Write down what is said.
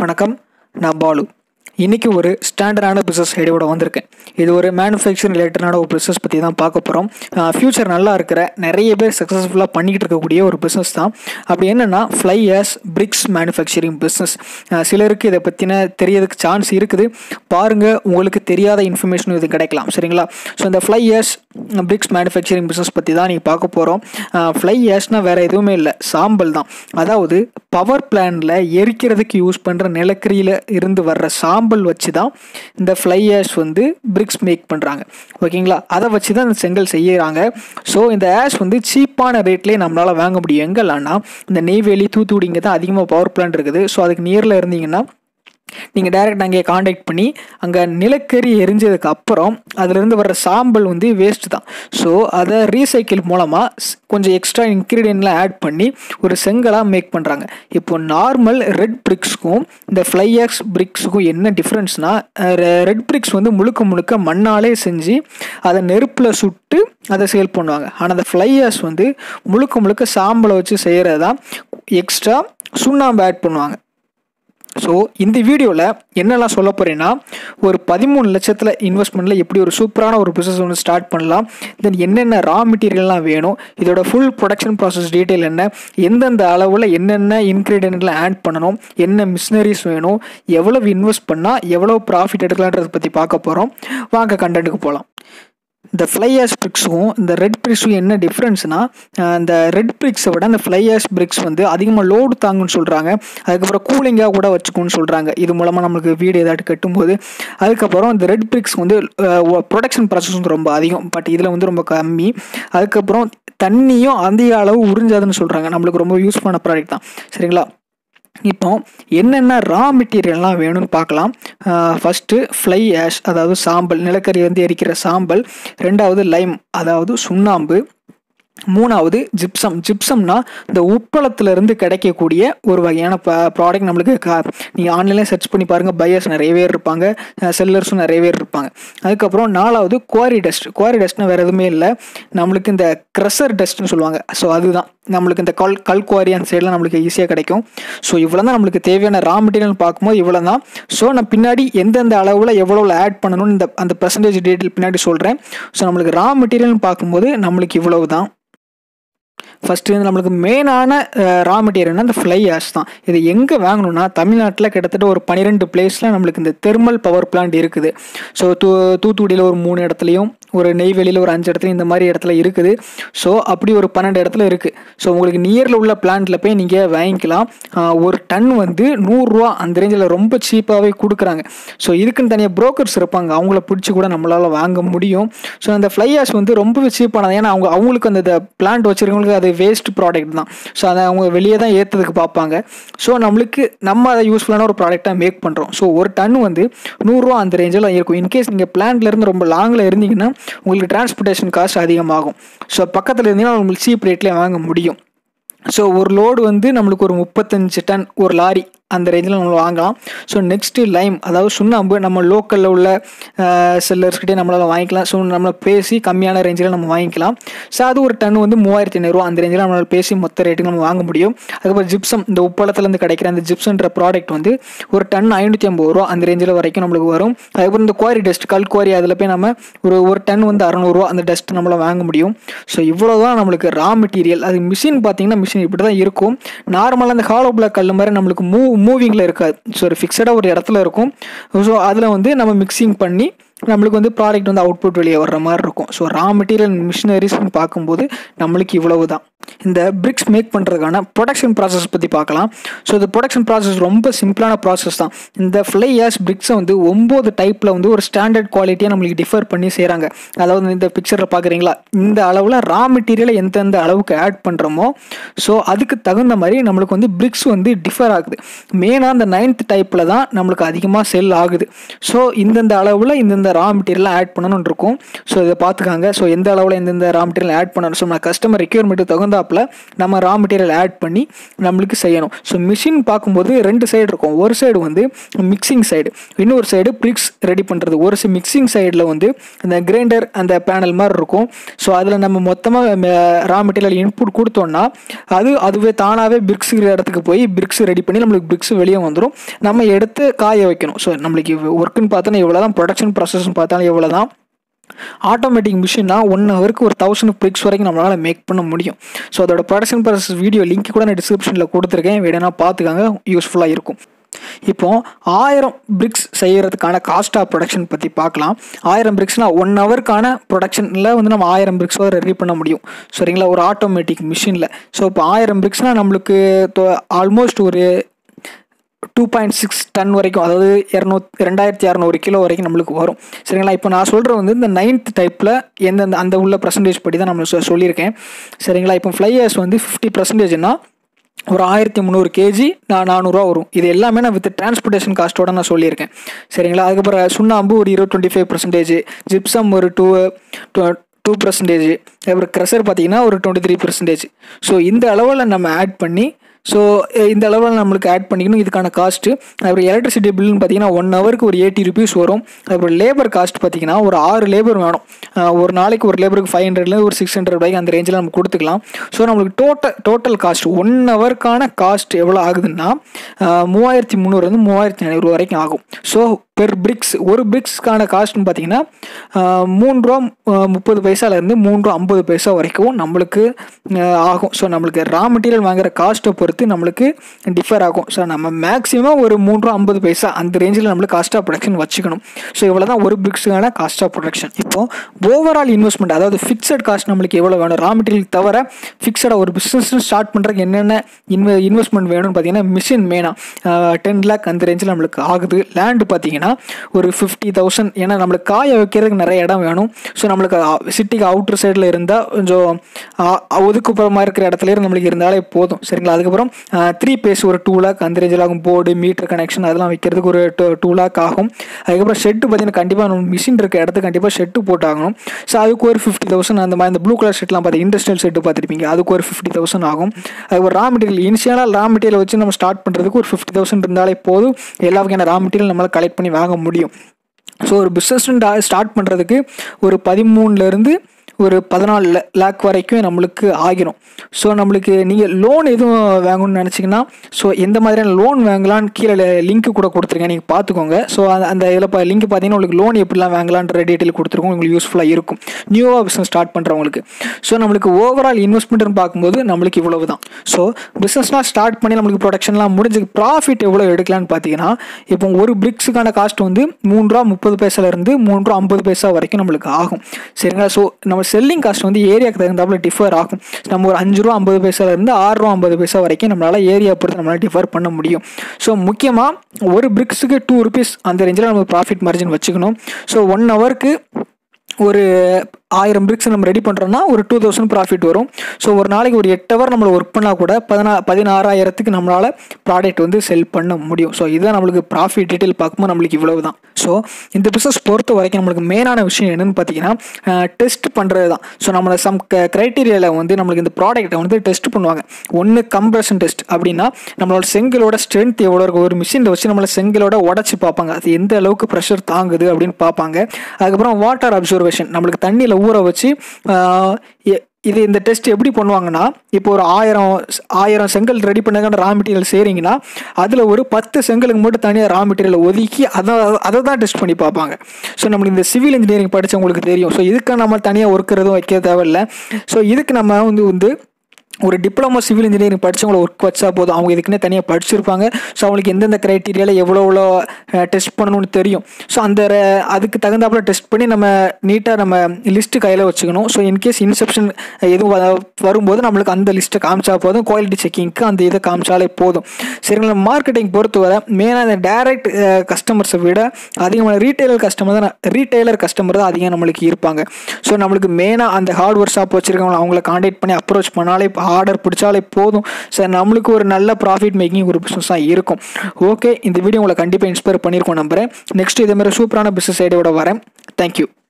வணக்கம் நான் பாலு இன்றைக்கி ஒரு ஸ்டாண்டர்டான பிஸ்னஸ் ஐடியோட வந்திருக்கேன் இது ஒரு மேனுஃபேக்சரிங் ரிலேட்டடான ஒரு பிஸ்னஸ் பற்றி தான் பார்க்க போகிறோம் ஃப்யூச்சர் நல்லா இருக்கிற நிறைய பேர் சக்ஸஸ்ஃபுல்லாக பண்ணிக்கிட்டு இருக்கக்கூடிய ஒரு பிஸ்னஸ் தான் அப்படி என்னென்னா fly ash bricks manufacturing business சிலருக்கு இதை பற்றின தெரியறதுக்கு சான்ஸ் இருக்குது பாருங்கள் உங்களுக்கு தெரியாத இன்ஃபர்மேஷனும் இது கிடைக்கலாம் சரிங்களா ஸோ இந்த fly ash bricks manufacturing business பற்றி தான் நீங்கள் பார்க்க போகிறோம் ஃப்ளை ஆஷ்னால் வேறு எதுவுமே இல்லை சாம்பல் தான் அதாவது பவர் பிளான்ல எரிக்கிறதுக்கு யூஸ் பண்ணுற நிலக்கரியில் இருந்து வர்ற சாம்பல் வச்சு தான் இந்த ஃப்ளை ஆஷ் வந்து பிரிக்ஸ் மேக் பண்ணுறாங்க ஓகேங்களா அதை வச்சு தான் இந்த செங்கல் செய்யறாங்க ஸோ இந்த ஆஷ் வந்து சீப்பான ரேட்லேயே நம்மளால் வாங்க முடியும் எங்கெல்லாம்னா இந்த நெய்வேலி தூத்துக்குடி இங்கே தான் அதிகமாக பவர் பிளான்ட் இருக்குது ஸோ அதுக்கு நியரில் இருந்தீங்கன்னா நீங்கள் டைரெக்ட் அங்கே காண்டாக்ட் பண்ணி அங்கே நிலக்கரி எரிஞ்சதுக்கு அப்புறம் அதுலேருந்து வர்ற சாம்பல் வந்து வேஸ்ட் தான் ஸோ அதை ரீசைக்கிள் மூலமாக கொஞ்சம் எக்ஸ்ட்ரா இன்க்ரீடியன்ட்லாம் ஆட் பண்ணி ஒரு செங்கலாக மேக் பண்ணுறாங்க இப்போ நார்மல் ரெட் பிரிக்ஸ்க்கும் இந்த ஃப்ளையாக்ஸ் பிரிக்ஸுக்கும் என்ன டிஃப்ரென்ஸ்னால் ரெட் பிரிக்ஸ் வந்து முழுக்க முழுக்க மண்ணாலே செஞ்சு அதை நெருப்பில் சுட்டு அதை சேல் பண்ணுவாங்க ஆனால் அந்த ஃப்ளையாஸ் வந்து முழுக்க முழுக்க சாம்பலை வச்சு செய்கிறது தான் எக்ஸ்ட்ரா சுண்ணாம்பு ஆட் பண்ணுவாங்க ஸோ இந்த வீடியோவில் என்னெல்லாம் சொல்ல போகிறேன்னா ஒரு பதிமூணு லட்சத்தில் இன்வெஸ்ட்மெண்ட்டில் எப்படி ஒரு சூப்பரான ஒரு பிஸ்னஸ் ஒன்று ஸ்டார்ட் பண்ணலாம் தென் என்னென்ன ரா மெட்டீரியல்லாம் வேணும் இதோட ஃபுல் ப்ரொடக்ஷன் ப்ராசஸ் டீட்டெயில் என்ன எந்தெந்த அளவில் என்னென்ன இன்க்ரீடியன்ட்லாம் ஆட் பண்ணணும் என்ன மிஷினரிஸ் வேணும் எவ்வளவு இன்வெஸ்ட் பண்ணால் எவ்வளோ ப்ராஃபிட் எடுக்கலான்றதை பற்றி பார்க்க போகிறோம் வாங்க கண்டென்ட்டுக்கு போகலாம் இந்த ஃப்ளையாஷ் பிரிக்ஸும் இந்த ரெட் பிரிக்ஸும் என்ன டிஃப்ரென்ஸ்னால் இந்த ரெட் பிரிக்ஸை விட இந்த ஃப்ளையாஷ் பிரிக்ஸ் வந்து அதிகமாக லோடு தாங்குன்னு சொல்கிறாங்க அதுக்கப்புறம் கூலிங்காக கூட வச்சுக்கோன்னு சொல்கிறாங்க இது மூலமாக நம்மளுக்கு வீடு ஏதாட்டு கட்டும்போது அதுக்கப்புறம் இந்த ரெட் பிரிக்ஸ் வந்து ப்ரொடக்ஷன் ப்ராசஸ் வந்து ரொம்ப அதிகம் பட் இதில் வந்து ரொம்ப கம்மி அதுக்கப்புறம் தண்ணியும் அதிக அளவு உறிஞ்சாதுன்னு சொல்கிறாங்க நம்மளுக்கு ரொம்ப யூஸ் பண்ண ப்ராடக்ட் தான் சரிங்களா இப்போ என்னென்ன ரா மெட்டீரியல்லாம் வேணும்னு பார்க்கலாம் ஃபஸ்ட்டு ஃப்ளை ஆஷ் அதாவது சாம்பல் நிலக்கரி வந்து எரிக்கிற சாம்பல் ரெண்டாவது லைம் அதாவது சுண்ணாம்பு மூணாவது ஜிப்சம் ஜிப்சம்னா இந்த உப்பளத்திலிருந்து கிடைக்கக்கூடிய ஒரு வகையான ப்ராடக்ட் நம்மளுக்கு கா நீங்கள் ஆன்லைனில் சர்ச் பண்ணி பாருங்கள் பையர்ஸ் நிறைய பேர் இருப்பாங்க செல்லர்ஸும் நிறைய பேர் இருப்பாங்க அதுக்கப்புறம் நாலாவது குவாரி டஸ்ட் குவாரி டஸ்ட்னா வேறு எதுவுமே இல்லை நம்மளுக்கு இந்த க்ரெஷர் டஸ்ட்னு சொல்லுவாங்க ஸோ அதுதான் நம்மளுக்கு இந்த கல் கல் குவாரி அந்த சைடில் நம்மளுக்கு ஈஸியாக கிடைக்கும் ஸோ இவ்வளோ தான் நம்மளுக்கு தேவையான ரா மெட்டீரியல் பார்க்கும்போது இவ்வளோ தான் ஸோ நான் பின்னாடி எந்தெந்த அளவில் எவ்வளோ ஆட் பண்ணணும்னு இந்த அந்த பர்சன்டேஜ் டீட்டெயில் பின்னாடி சொல்கிறேன் ஸோ நம்மளுக்கு ரா மெட்டீரியல்னு பார்க்கும்போது நம்மளுக்கு இவ்வளவு தான் ஃபஸ்ட்டு வந்து நம்மளுக்கு மெயினான ரா மெட்டீரியல்னா இந்த ஃப்ளை ஆஷ் தான் இது எங்கே வாங்கணும்னா தமிழ்நாட்டில் கிட்டத்தட்ட ஒரு பன்னிரெண்டு பிளேஸில் நம்மளுக்கு இந்த தெர்மல் பவர் பிளான்ட் இருக்குது ஸோ தூ தூத்துக்குடியில் ஒரு மூணு இடத்துலையும் ஒரு நெய்வேலியில் ஒரு அஞ்சு இடத்துல இந்த மாதிரி இடத்துல இருக்குது ஸோ அப்படி ஒரு பன்னெண்டு இடத்துல இருக்குது ஸோ உங்களுக்கு நியரில் உள்ள பிளான்ட்டில் போய் நீங்கள் வாங்கிக்கலாம் ஒரு டன் வந்து நூறுரூவா அந்த ரேஞ்சில் ரொம்ப சீப்பாகவே கொடுக்குறாங்க ஸோ இதுக்குன்னு தனியாக புரோக்கர்ஸ் இருப்பாங்க அவங்கள பிடிச்சி கூட நம்மளால் வாங்க முடியும் ஸோ அந்த ஃப்ளை ஆஷ் வந்து ரொம்பவே சீப்பானது ஏன்னா அவங்க அவங்களுக்கு அந்த பிளான்ட் வச்சுருக்கவங்களுக்கு அது வேஸ்ட் ப்ராடக்ட் தான் ஸோ அதை அவங்க வெளியே தான் ஏற்றுறதுக்கு பார்ப்பாங்க ஸோ நம்மளுக்கு நம்ம அதை யூஸ்ஃபுல்லான ஒரு ப்ராடக்டாக மேக் பண்ணுறோம் ஸோ ஒரு டன் வந்து நூறுரூவா அந்த ரேஞ்சில் இருக்கும் இன்கேஸ் நீங்கள் பிளான்ட்லேருந்து ரொம்ப லாங்கில் இருந்தீங்கன்னா உங்களுக்கு டிரான்ஸ்போர்ட்டேஷன் காஸ்ட் அதிகமாகும் ஸோ பக்கத்தில் இருந்தீங்கன்னா உங்களுக்கு சீப் ரேட்லேயே வாங்க முடியும் ஸோ ஒரு லோடு வந்து நம்மளுக்கு ஒரு முப்பத்தஞ்சு டன் ஒரு லாரி அந்த ரேஞ்சில் நம்ம வாங்கலாம் ஸோ நெக்ஸ்ட்டு லைம் அதாவது சுண்ணாம்பு நம்ம லோக்கலில் உள்ள செல்லர்ஸ்கிட்டே நம்மளால் வாங்கிக்கலாம் ஸோ நம்மளை பேசி கம்மியான ரேஞ்சில் நம்ம வாங்கிக்கலாம் ஸோ அது ஒரு டன் வந்து மூவாயிரத்தி ஐநூறுரூவா அந்த ரேஞ்சில் நம்மளால் பேசி மொத்த ரேட்டுக்கு நம்ம வாங்க முடியும் அதுக்கப்புறம் ஜிப்சம் இந்த உப்பளத்துலேருந்து கிடைக்கிற அந்த ஜிப்சன்ற ப்ராடக்ட் வந்து ஒரு டன் ஐநூற்றி ஐம்பது ரூபா அந்த ரேஞ்சில் வரைக்கும் நம்மளுக்கு வரும் அதுக்கப்புறம் இந்த குவாரி டஸ்ட் கல் குவாரி அதில் போய் நம்ம ஒரு ஒரு டன் வந்து அறநூறுவா அந்த டஸ்ட் நம்மளால் வாங்க முடியும் ஸோ இவ்வளோ தான் நம்மளுக்கு ரா மெட்டீரியல் அது மிஷின் பார்த்தீங்கன்னா மிஷின் இப்படி தான் இருக்கும் நார்மலாக அந்த ஹாலோ பிளாக் கல் மாதிரி நம்மளுக்கு மூவ் மூவிங்கில் இருக்காது ஸோ ஒரு ஃபிக்ஸடாக ஒரு இடத்துல இருக்கும் ஸோ அதில் வந்து நம்ம மிக்சிங் பண்ணி நம்மளுக்கு வந்து ப்ராடக்ட் வந்து அவுட்புட் வெளியே வர்ற மாதிரி இருக்கும் ஸோ ரா மெட்டீரியல் மிஷினரிஸ்னு பார்க்கும்போது நம்மளுக்கு இவ்வளவு தான் இந்த பிரிக்ஸ் மேக் பண்ணுறதுக்கான ப்ரொடக்ஷன் ப்ராசஸ் பற்றி பார்க்கலாம் ஸோ இந்த ப்ரொடக்ஷன் ப்ராசஸ் ரொம்ப சிம்பிளான ப்ராசஸ் தான் இந்த ஃப்ளை ஆஸ் பிரிக்ஸை வந்து ஒம்பது டைப்பில் வந்து ஒரு ஸ்டாண்டர்ட் குவாலிட்டியாக நம்மளுக்கு டிஃபர் பண்ணி செய்கிறாங்க அதாவது இந்த பிக்சரில் பார்க்குறீங்களா இந்த அளவில் ரா மெட்டீரியலை எந்தெந்த அளவுக்கு ஆட் பண்ணுறோமோ ஸோ அதுக்கு தகுந்த மாதிரி நம்மளுக்கு வந்து பிரிக்ஸ் வந்து டிஃபர் ஆகுது மெயினாக இந்த நைன்த் டைப்பில் தான் நம்மளுக்கு அதிகமாக செல் ஆகுது ஸோ இந்தந்த அளவில் இந்தந்த ரா மெட்டீரியல் ஆட் பண்ணணும்னு இருக்கும் ஸோ இதை பார்த்துக்காங்க ஸோ எந்த அளவில் எந்தெந்த ரா மெட்டீரியல் ஆட் பண்ணணும் ஸோ நம்ம கஸ்டமர் ரெக்யூர்மெண்ட்டு தகுந்த தகுந்தாப்புல நம்ம ரா மெட்டீரியல் ஆட் பண்ணி நம்மளுக்கு செய்யணும் ஸோ மிஷின் பார்க்கும்போது ரெண்டு சைடு இருக்கும் ஒரு சைடு வந்து மிக்சிங் சைடு இன்னொரு சைடு பிரிக்ஸ் ரெடி பண்ணுறது ஒரு சில மிக்சிங் சைடில் வந்து இந்த கிரைண்டர் அந்த பேனல் மாதிரி இருக்கும் ஸோ அதில் நம்ம மொத்தமாக ரா மெட்டீரியல் இன்புட் கொடுத்தோம்னா அது அதுவே தானாகவே பிரிக்ஸ் இடத்துக்கு போய் பிரிக்ஸ் ரெடி பண்ணி நம்மளுக்கு பிரிக்ஸ் வெளியே வந்துடும் நம்ம எடுத்து காய வைக்கணும் ஸோ நம்மளுக்கு ஒர்க்குன்னு பார்த்தோன்னா எவ்வளோ தான் ப்ரொடக்ஷன் ப்ராசஸ்ன்னு பார்த்தாலும் எவ்வளோ தான் ஆட்டோமேட்டிக் மிஷின்னா ஒன் ஹவருக்கு ஒரு தௌசண்ட் பிரிக்ஸ் வரைக்கும் நம்மளால் மேக் பண்ண முடியும் ஸோ அதோட ப்ரொடக்ஷன் ப்ராசஸ் வீடியோ லிங்க் கூட நான் டிஸ்கிரிப்ஷனில் கொடுத்துருக்கேன் வேணும்னா பார்த்துக்காங்க யூஸ்ஃபுல்லாக இருக்கும் இப்போ ஆயிரம் பிரிக்ஸ் செய்கிறதுக்கான காஸ்ட் ஆஃப் ப்ரொடக்ஷன் பற்றி பார்க்கலாம் ஆயிரம் பிரிக்ஸ்னால் ஒன் ஹவருக்கான ப்ரொடக்ஷனில் வந்து நம்ம ஆயிரம் பிரிக்ஸ் வரை ரெடி பண்ண முடியும் சரிங்களா ஒரு ஆட்டோமேட்டிக் மிஷினில் ஸோ இப்போ ஆயிரம் பிரிக்ஸ்னால் நம்மளுக்கு ஆல்மோஸ்ட் ஒரு டூ பாயிண்ட் சிக்ஸ் டன் வரைக்கும் அதாவது இரநூ ரெண்டாயிரத்தி இரநூறு கிலோ வரைக்கும் நம்மளுக்கு வரும் சரிங்களா இப்போ நான் சொல்கிற வந்து இந்த நைன்த் டைப்பில் எந்தெந்த அந்த உள்ள பர்சன்டேஜ் படி தான் நம்ம சொ- சொல்லியிருக்கேன் சரிங்களா இப்போ ஃப்ளையர்ஸ் வந்து ஃபிஃப்டி பர்சன்டேஜ்னா ஒரு ஆயிரத்தி முந்நூறு கேஜி நான் நானூறுரூவா வரும் இது எல்லாமே நான் வித் டிரான்ஸ்போர்ட்டேஷன் காஸ்ட்டோட நான் சொல்லியிருக்கேன் சரிங்களா அதுக்கப்புறம் சுண்ணாம்பு ஒரு இருபது டுவெண்ட்டி ஃபைவ் பர்சன்டேஜ் ஜிப்சம் ஒரு டூ டூ பர்சன்டேஜ் அப்புறம் க்ரெஷர் பார்த்தீங்கன்னா ஒரு டுவெண்ட்டி த்ரீ பர்சன்டேஜ் ஸோ இந்த அளவில் நம்ம ஆட் பண்ணி ஸோ இந்த அளவில் நம்மளுக்கு ஆட் பண்ணிக்கணும் இதுக்கான காஸ்ட்டு அப்புறம் எலக்ட்ரிசிட்டி பில்லுன்னு பார்த்தீங்கன்னா ஒன் ஹவருக்கு ஒரு எயிட்டி ருபீஸ் வரும் அப்புறம் லேபர் காஸ்ட் பார்த்தீங்கன்னா ஒரு ஆறு லேபர் வேணும் அஹ் ஒரு நாளைக்கு ஒரு லேபருக்கு ஃபைவ் ஹண்ட்ரட்லேருந்து ஒரு சிக்ஸ் ஹண்ட்ரட் வரைக்கும் அந்த ரேஞ்சில் நம்ம கொடுத்துக்கலாம் ஸோ நம்மளுக்கு டோட்டல் டோட்டல் காஸ்ட் ஒன் ஹவருக்கான காஸ்ட் எவ்வளோ ஆகுதுன்னா அஹ் மூவாயிரத்தி முந்நூறுலேருந்து மூவாயிரத்தி ஐநூறு வரைக்கும் ஆகும் ஸோ பெர் பிரிக்ஸ் ஒரு பிரிக்ஸ்க்கான காஸ்ட்னு பார்த்தீங்கன்னா அஹ் மூணு ரூபா அஹ் முப்பது பைசாலேருந்து மூணு ரூபா ஐம்பது பைசா வரைக்கும் நம்மளுக்கு அஹ் ஆகும் ஸோ நம்மளுக்கு ரா மெட்டீரியல் வாங்குற காஸ்ட்டை பொறுத்து நம்மளுக்கு டிஃபர் ஆகும் ஸோ நம்ம மேக்ஸிமம் ஒரு மூணு ரூபா ஐம்பது பைசா அந்த ரேஞ்சில் நம்மளுக்கு காஸ்ட் ஆஃப் ப்ரொடக்ஷன் வச்சுக்கணும் ஸோ இவ்வளோ தான் ஒரு பிரிக்ஸுக்கான காஸ்ட் ஆஃப் ப்ரொடக்ஷன் இப்போ ஓவரால் இன்வெஸ்ட்மெண்ட் அதாவது ஃபிக்ஸட் காஸ்ட் நம்மளுக்கு எவ்வளோ வேணும் ரா மெட்டீரியல் தவிர ஃபிக்ஸடாக ஒரு பிஸ்னஸ் ஸ்டார்ட் பண்ணுறதுக்கு என்னென்ன இன்வெ இன்வெஸ்ட்மெண்ட் வேணும்னு பார்த்தீங்கன்னா மிஷின் மெயினாக டென் லேக் அந்த ரேஞ்சில் நம்மளுக்கு ஆகுது லேண்டு பார்த்தீங்கன்னா ஒரு ஃபிஃப்டி தௌசண்ட் ஏன்னா நம்மளுக்கு காய வைக்கிறதுக்கு நிறைய இடம் வேணும் ஸோ நம்மளுக்கு சிட்டிக்கு அவுட்டர் சைடில் இருந்தால் கொஞ்சம் அஹ், ஒதுக்குப்புறமா இருக்கிற இடத்துல இருந்து நம்மளுக்கு இருந்தாலே போதும் சரிங்களா அதுக்கப்புறம் த்ரீ பேஸ் ஒரு டூ லேக் அந்த ரேஞ்சில் ஆகும் போர்டு மீட்டர் கனெக்ஷன் அதெல்லாம் வைக்கிறதுக்கு ஒரு டூ லேக் ஆகும் அதுக்கப்புறம் ஷெட்டு பார்த்தீங்கன்னா கண்டிப்பாக நம்ம மிஷின் இருக்க இடத்துக்கு கண்டிப்பாக ஷெட்டு போட்டாகணும் ஸோ அதுக்கு ஒரு ஃபிஃப்டி தௌசண்ட் அந்த மாதிரி இந்த ப்ளூ கலர் ஷெட்லாம் பார்த்து இண்டஸ்ட்ரியல் ஷெட்டு பார்த்துருப்பீங்க அதுக்கு ஒரு ஃபிஃப்டி தௌசண்ட் ஆகும் அதுக்கு ரா மெட்டீரியல் இனிஷியலாக ரா மெட்டீரியல் வச்சு நம்ம ஸ்டார்ட் பண்ணுறதுக்கு ஒரு ஃபிஃப்டி தௌசண்ட் இருந்தாலே போதும் எல்லா வகையான ரா மெட்டீரியல் நம்மளால் கலெக்ட் பண்ணி வாங்க முடியும் ஸோ ஒரு பிஸ்னஸ் ஸ்டார்ட் பண்ணுறதுக்கு ஒரு பதிமூணுலேருந்து ஒரு பதினாலு லேக் வரைக்கும் நம்மளுக்கு ஆகிரும் ஸோ நம்மளுக்கு நீங்கள் லோன் எதுவும் வாங்கணும்னு நினச்சிங்கன்னா ஸோ எந்த மாதிரியான லோன் வாங்கலாம்னு கீழே லிங்க் கூட கொடுத்துருக்கேன் நீங்கள் பார்த்துக்கோங்க ஸோ அந்த அந்த இதில் இப்போ லிங்க் பார்த்தீங்கன்னா உங்களுக்கு லோன் எப்படிலாம் வாங்கலான்ற டீட்டெயில் கொடுத்துருக்கோம் உங்களுக்கு யூஸ்ஃபுல்லாக இருக்கும் நியூவாக பிஸ்னஸ் ஸ்டார்ட் பண்ணுறவங்களுக்கு ஸோ நம்மளுக்கு ஓவரால் இன்வெஸ்ட்மெண்ட்னு பார்க்கும்போது நம்மளுக்கு இவ்வளவு தான் ஸோ பிஸ்னஸ்லாம் ஸ்டார்ட் பண்ணி நம்மளுக்கு ப்ரொடக்ஷன்லாம் முடிஞ்சு ப்ராஃபிட் எவ்வளோ எடுக்கலாம்னு பார்த்தீங்கன்னா இப்போ ஒரு பிரிக்ஸுக்கான காஸ்ட் வந்து மூணு ரூபா முப்பது பைசாலேருந்து மூணு ரூபா ஐம்பது பைசா வரைக்கும் நம்மளுக்கு ஆகும் சரிங்களா ஸோ நம்ம செல்லிங் காஸ்ட் வந்து ஏரியாவுக்கு தகுந்தாப்புல டிஃபர் ஆகும் நம்ம ஒரு அஞ்சு ரூபா ஐம்பது பைசாலேருந்து ஆறு ரூபா ஐம்பது பைசா வரைக்கும் நம்மளால் ஏரியா பொறுத்து நம்மளால் டிஃபர் பண்ண முடியும் ஸோ முக்கியமாக ஒரு பிரிக்ஸுக்கு டூ ருபீஸ் அந்த ரேஞ்சில் நம்ம ப்ராஃபிட் மார்ஜின் வச்சுக்கணும் ஸோ ஒன் ஹவருக்கு ஒரு ஆயிரம் பிரிக்ஸ் நம்ம ரெடி பண்ணுறோம்னா ஒரு டூ தௌசண்ட் ப்ராஃபிட் வரும் ஸோ ஒரு நாளைக்கு ஒரு எட்டு ஹவர் நம்மளை ஒர்க் பண்ணால் கூட பதினா பதினாறாயிரத்துக்கு நம்மளால் ப்ராடக்ட் வந்து செல் பண்ண முடியும் ஸோ இதுதான் நம்மளுக்கு ப்ராஃபிட் டீட்டெயில் பார்க்கும்போது நம்மளுக்கு இவ்வளவு தான் ஸோ இந்த பிஸ்னஸ் பொறுத்த வரைக்கும் நம்மளுக்கு மெயினான விஷயம் என்னென்னு பார்த்தீங்கன்னா டெஸ்ட் பண்ணுறது தான் ஸோ நம்மளை சம் க்ரைட்டீரியாவில் வந்து நம்மளுக்கு இந்த ப்ராடக்ட்டை வந்து டெஸ்ட் பண்ணுவாங்க ஒன்று கம்ப்ரஷன் டெஸ்ட் அப்படின்னா நம்மளோட செங்கலோட ஸ்ட்ரென்த் எவ்வளோ இருக்கும் ஒரு மிஷினில் வச்சு நம்மளை செங்கலோட உடச்சி பார்ப்பாங்க அது எந்த அளவுக்கு ப்ரெஷர் தாங்குது அப்படின்னு பார்ப்பாங்க அதுக்கப்புறம் வாட்டர் அப்சர்வேஷன் நம்மளுக்கு தண்ணியில் ஊற வச்சு ஆஹ், எ- இது இந்த டெஸ்ட் எப்படி பண்ணுவாங்கன்னா இப்போ ஒரு ஆயிரம் ஆயிரம் செங்கல் ரெடி பண்ணாங்க ரா மெட்டீரியல் செய்கிறீங்கன்னா அதில் ஒரு பத்து செங்கலுக்கு மட்டும் தனியாக ரா மெட்டீரியல் ஒதுக்கி அதை அதை தான் டெஸ்ட் பண்ணி பார்ப்பாங்க ஸோ நம்மளுக்கு இந்த சிவில் இன்ஜினியரிங் படித்தவங்களுக்கு தெரியும் ஸோ இதுக்கு நம்ம தனியாக ஒர்க் எதுவும் வைக்க தேவையில்ல ஸோ இதுக்கு நம்ம வந்து வந்து ஒரு டிப்ளமோ சிவில் இன்ஜினியரிங் படித்தவங்கள ஒர்க் வச்சா போதும் அவங்க இதுக்குன்னே தனியாக படிச்சிருப்பாங்க ஸோ அவங்களுக்கு எந்தெந்த க்ரைட்டீரியாவில் எவ்வளோ எவ்வளோ டெஸ்ட் பண்ணணும்னு தெரியும் ஸோ அந்த re- அதுக்கு தகுந்தாப்புல டெஸ்ட் பண்ணி நம்ம நீட்டாக நம்ம லிஸ்ட்டு கையில் வச்சுக்கணும் ஸோ இன்கேஸ் இன்செப்ஷன் எதுவும் வ- வரும்போது நம்மளுக்கு அந்த லிஸ்ட்டை காமிச்சா போதும் குவாலிட்டி செக்கிங்க்கு அந்த இதை காமிச்சாலே போதும் சரிங்களா மார்க்கெட்டிங் பொறுத்தவரை மெயினாக இந்த டைரக்ட் கஸ்டமர்ஸை விட அதிகமான ரீட்டைலர் கஸ்டமர் தான் ரீட்டைலர் கஸ்டமர் தான் அதிகம் நம்மளுக்கு இருப்பாங்க ஸோ நம்மளுக்கு மெயினாக அந்த ஹார்ட்வேர் ஷாப் வச்சுருக்கவங்க அவங்கள காண்டாக்ட் பண்ணி அப்ரோச் பண்ணாலே ஆர்டர் பிடிச்சாலே போதும் சார் நம்மளுக்கு ஒரு நல்ல ப்ராஃபிட் மேக்கிங் ஒரு பிஸ்னஸாக இருக்கும் ஓகே இந்த வீடியோ உங்களை கண்டிப்பாக இன்ஸ்பயர் பண்ணியிருக்கோம் நம்புறேன் நெக்ஸ்ட் இதே மாதிரி சூப்பரான பிஸ்னஸ் ஐடியோட வரேன் தேங்க்யூ